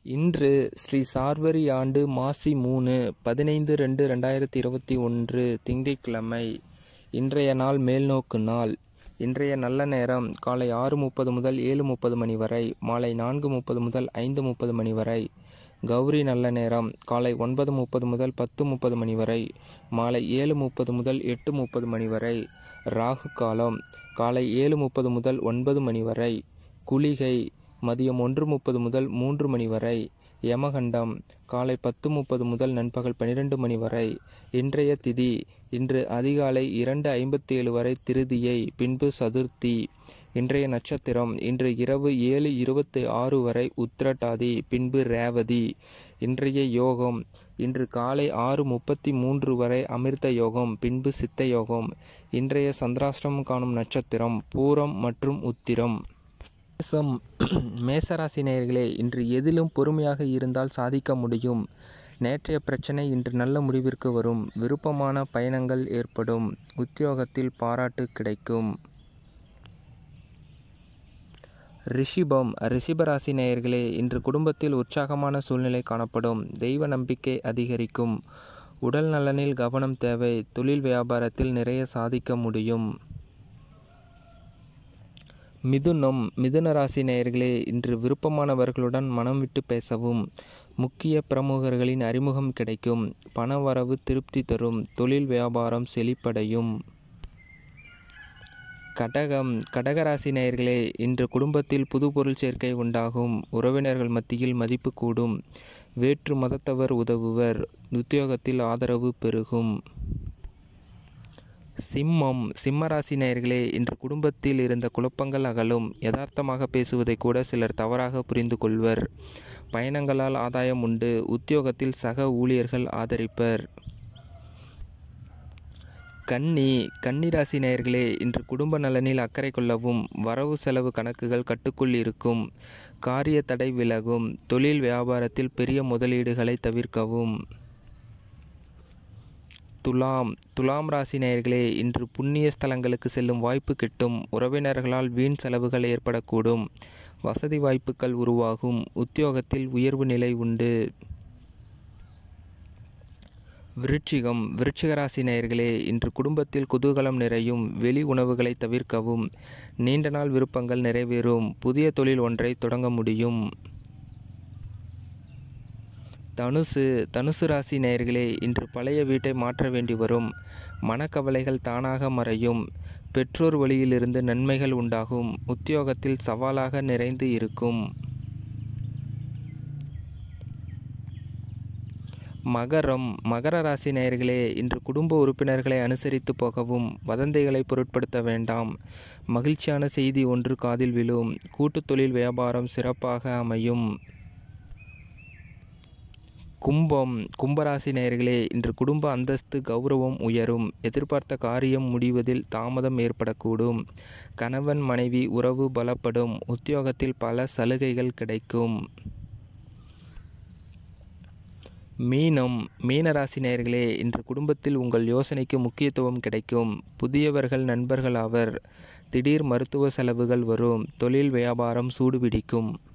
இன்று ஸ்ரீ சார்வரி ஆண்டு மாசி மூணு பதினைந்து ரெண்டு ரெண்டாயிரத்தி இருபத்தி ஒன்று திங்கட்கிழமை இன்றைய நாள் மேல்நோக்கு நாள் இன்றைய நல்ல நேரம் காலை ஆறு முப்பது முதல் ஏழு முப்பது மணி வரை மாலை நான்கு முப்பது முதல் ஐந்து முப்பது மணி வரை கௌரி நல்ல நேரம் காலை ஒன்பது முப்பது முதல் பத்து முப்பது மணி வரை மாலை ஏழு முப்பது முதல் எட்டு முப்பது மணி வரை ராகு காலம் காலை ஏழு முப்பது முதல் ஒன்பது மணி வரை குளிகை மதியம் ஒன்று முப்பது முதல் மூன்று மணி வரை யமகண்டம் காலை பத்து முப்பது முதல் நண்பகல் பன்னிரெண்டு மணி வரை இன்றைய திதி இன்று அதிகாலை இரண்டு ஐம்பத்தி ஏழு வரை திருதியை பின்பு சதுர்த்தி இன்றைய நட்சத்திரம் இன்று இரவு ஏழு இருபத்தி ஆறு வரை உத்திரட்டாதி பின்பு ரேவதி இன்றைய யோகம் இன்று காலை ஆறு முப்பத்தி மூன்று வரை அமிர்த யோகம் பின்பு சித்த யோகம் இன்றைய சந்திராஷ்டிரமம் காணும் நட்சத்திரம் பூரம் மற்றும் உத்திரம் மேசம் மேசராசி நேயர்களே இன்று எதிலும் பொறுமையாக இருந்தால் சாதிக்க முடியும் நேற்றைய பிரச்சனை இன்று நல்ல முடிவிற்கு வரும் விருப்பமான பயணங்கள் ஏற்படும் உத்தியோகத்தில் பாராட்டு கிடைக்கும் ரிஷிபம் ரிஷிபராசி நேயர்களே இன்று குடும்பத்தில் உற்சாகமான சூழ்நிலை காணப்படும் தெய்வ நம்பிக்கை அதிகரிக்கும் உடல் நலனில் கவனம் தேவை தொழில் வியாபாரத்தில் நிறைய சாதிக்க முடியும் மிதுனம் மிதுன ராசி நேயர்களே இன்று விருப்பமானவர்களுடன் மனம் விட்டு பேசவும் முக்கிய பிரமுகர்களின் அறிமுகம் கிடைக்கும் பணவரவு திருப்தி தரும் தொழில் வியாபாரம் செழிப்படையும் கடகம் கடகராசி நேயர்களே இன்று குடும்பத்தில் புது பொருள் சேர்க்கை உண்டாகும் உறவினர்கள் மத்தியில் மதிப்பு கூடும் வேற்று மதத்தவர் உதவுவர் உத்தியோகத்தில் ஆதரவு பெருகும் சிம்மம் சிம்மராசி நேயர்களே இன்று குடும்பத்தில் இருந்த குழப்பங்கள் அகலும் யதார்த்தமாக பேசுவதை கூட சிலர் தவறாக புரிந்து கொள்வர் பயணங்களால் ஆதாயம் உண்டு உத்தியோகத்தில் சக ஊழியர்கள் ஆதரிப்பர் கன்னி கன்னிராசி நேயர்களே இன்று குடும்ப நலனில் அக்கறை கொள்ளவும் வரவு செலவு கணக்குகள் கட்டுக்குள் இருக்கும் காரிய தடை விலகும் தொழில் வியாபாரத்தில் பெரிய முதலீடுகளை தவிர்க்கவும் துலாம் துலாம் ராசி நேயர்களே இன்று புண்ணிய ஸ்தலங்களுக்கு செல்லும் வாய்ப்பு கிட்டும் உறவினர்களால் வீண் செலவுகள் ஏற்படக்கூடும் வசதி வாய்ப்புகள் உருவாகும் உத்தியோகத்தில் உயர்வு நிலை உண்டு விருட்சிகம் விருட்சிக ராசி நேயர்களே இன்று குடும்பத்தில் குதூகலம் நிறையும் வெளி உணவுகளை தவிர்க்கவும் நீண்ட நாள் விருப்பங்கள் நிறைவேறும் புதிய தொழில் ஒன்றை தொடங்க முடியும் தனுசு தனுசு ராசி நேயர்களே இன்று பழைய வீட்டை மாற்ற வேண்டி வரும் மனக்கவலைகள் தானாக மறையும் பெற்றோர் வழியிலிருந்து நன்மைகள் உண்டாகும் உத்தியோகத்தில் சவாலாக நிறைந்து இருக்கும் மகரம் மகர ராசி நேயர்களே இன்று குடும்ப உறுப்பினர்களை அனுசரித்து போகவும் வதந்திகளை பொருட்படுத்த வேண்டாம் மகிழ்ச்சியான செய்தி ஒன்று காதில் விழும் கூட்டுத் தொழில் வியாபாரம் சிறப்பாக அமையும் கும்பம் கும்பராசி நேயர்களே இன்று குடும்ப அந்தஸ்து கௌரவம் உயரும் எதிர்பார்த்த காரியம் முடிவதில் தாமதம் ஏற்படக்கூடும் கணவன் மனைவி உறவு பலப்படும் உத்தியோகத்தில் பல சலுகைகள் கிடைக்கும் மீனம் மீனராசி நேயர்களே இன்று குடும்பத்தில் உங்கள் யோசனைக்கு முக்கியத்துவம் கிடைக்கும் புதியவர்கள் நண்பர்கள் ஆவர் திடீர் மருத்துவ செலவுகள் வரும் தொழில் வியாபாரம் சூடுபிடிக்கும்